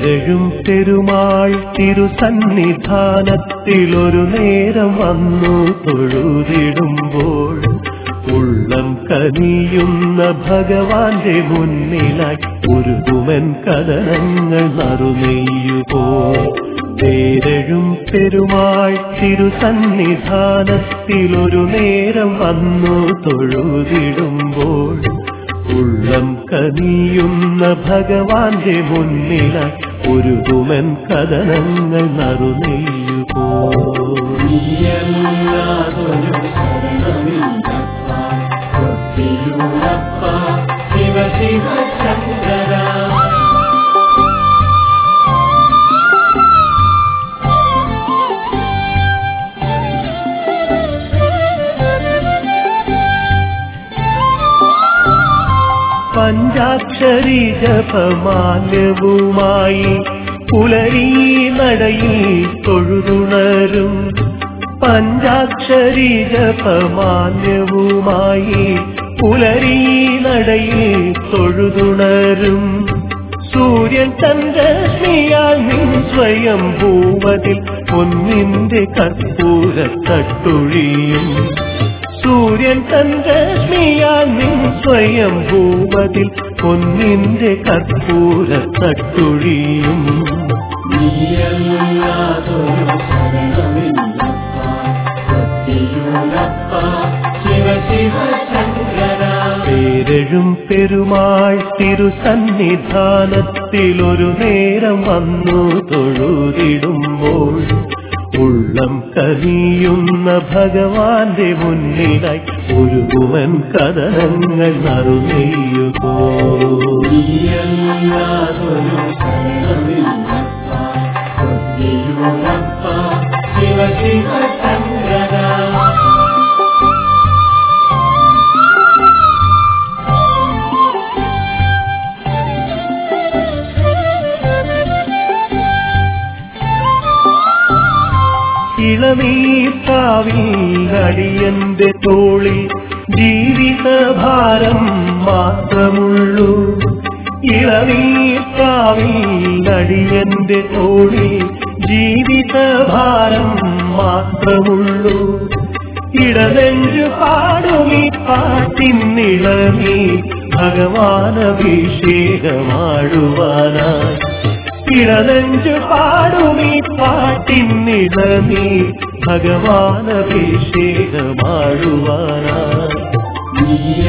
പേരഴും പെരുമാൾ തിരുസന്നിധാനത്തിലൊരു നേരം വന്നു തൊഴുതിടുമ്പോൾ ഉള്ളം കനിയുന്ന ഭഗവാന്റെ മുന്നിലായി ഉരുകുമൻ കഥനങ്ങൾ നറുനെയ്യുപോ പേരഴും പെരുമാൾ തിരുസന്നിധാനത്തിലൊരു നേരം വന്നു തൊഴുതിടുമ്പോൾ ഉള്ളം കനിയുന്ന ഭഗവാന്റെ മുന്നിലായി ഉരുകുമൻ കഥനങ്ങൾ നറുനെയ്യുപോ ശിവ ശിവ ശങ്കര പഞ്ചാക്ഷരി ജപമാല്യവുമായി പുലരീ നടയിൽ തൊഴുതുണരും പഞ്ചാക്ഷരി ജപമാല്യവുമായി പുലരീ നടയിൽ തൊഴുതുണരും സൂര്യൻ ചന്ദ്രശ്മിയാൽ നിൻ സ്വയം ഭൂവതിൽ പൊന്നിന്റെ കർപ്പൂര തട്ടുഴിയും സൂര്യൻ ചന്ദ്രശ്മിയാൽ നിൻ സ്വയം ഭൂവതിൽ പൊന്നിന്റെ കർപ്പൂര തട്ടുഴിയും ശിവ ശിവ ശങ്കര പേരഴും പെരുമാൾ തിരുസന്നിധാനത്തിലൊരു നേരം വന്നു തൊഴുതിടുമ്പോൾ ഉള്ളം കനിയുന്ന ഭഗവാന്റെ മുന്നിലായി ഒരുകുമൻ കഥനങ്ങൾ നറുനെയ്യുകോ ശിവ ശിവ ശങ്കര ഇളനീർക്കാവിൽ അടിയന്റെ തോളിൽ ജീവിതഭാരം മാത്രമുള്ളൂ ഇളനീർക്കാവിൽ അടിയന്റെ തോളിൽ ജീവിതഭാരം മാത്രമുള്ളൂ ഇടനെഞ്ചു പാടുമീ പാട്ടിന്നിളമീ ഭഗവാനഭിഷേകമാടുവാനായി ഇടനെഞ്ചു പാടുമീ പാട്ടിന്നിളമീ ഭഗവാനഭിഷേകമാടുവാനായി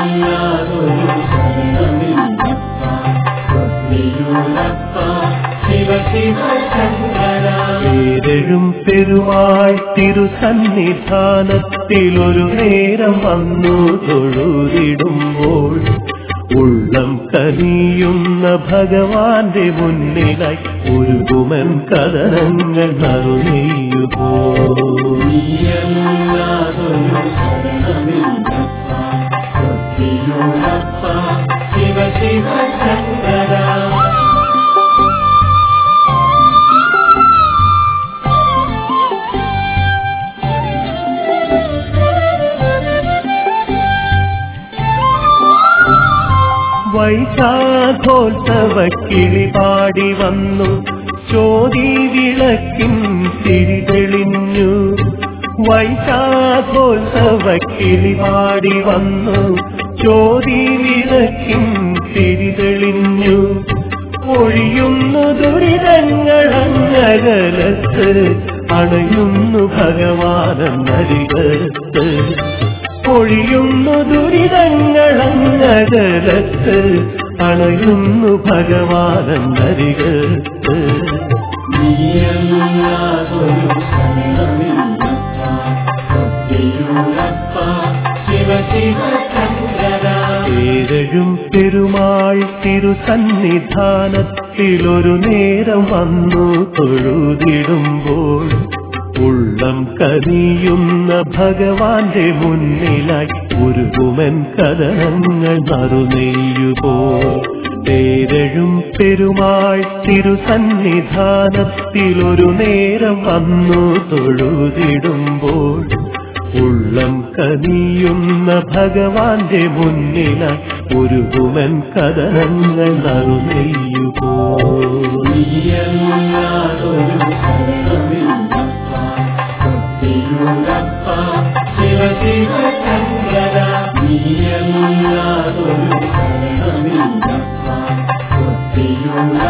ശിവ ശിവ ശങ്കര പേരഴും പെരുമാൾ തിരുസന്നിധാനത്തിലൊരു നേരം വന്നു തൊഴുതിടുമ്പോൾ ഉള്ളം കനിയുന്ന ഭഗവാന്റെ മുന്നിലായി ഒരുകുമൻ കഥനങ്ങൾ നറുനെയ്യുപോ ശിവ ശിവ ശങ്കര വൈശാഖോത്സവ കിളി പാടി വന്നു ചോതി വിളക്കിൻ തിരി തെളിഞ്ഞു വൈശാഖോത്സവ കിളി പാടി വന്നു ചോതി വിളക്കിൻ തിരി തെളിഞ്ഞു ഒഴിയുന്നു ദുരിതങ്ങളങ്ങകലത്ത് അണയുന്നു ഭഗവാനെന്നരികത്ത് ഒഴിയുന്നു ദുരിതങ്ങളങ്ങകലത്ത് അണയുന്നു ഭഗവാനെന്നരികത്ത് ശിവ ശിവ ശങ്കര പേരഴും പെരുമാൾ തിരുസന്നിധാനത്തിലൊരു നേരം വന്നു തൊഴുതിടുമ്പോൾ ഉള്ളം കനിയുന്ന ഭഗവാന്റെ മുന്നിലായി ഒരുകുമൻ കഥനങ്ങൾ നറുനെയ്യുപോ പേരഴും പെരുമാൾ തിരുസന്നിധാനത്തിലൊരു നേരം വന്നു തൊഴുതിടുമ്പോൾ ഉള്ളം കനിയുന്ന ഭഗവാന്റെ മുന്നിലായി ഒരുകുമൻ കഥനങ്ങൾ നറുനെയ്യുപോ ശിവ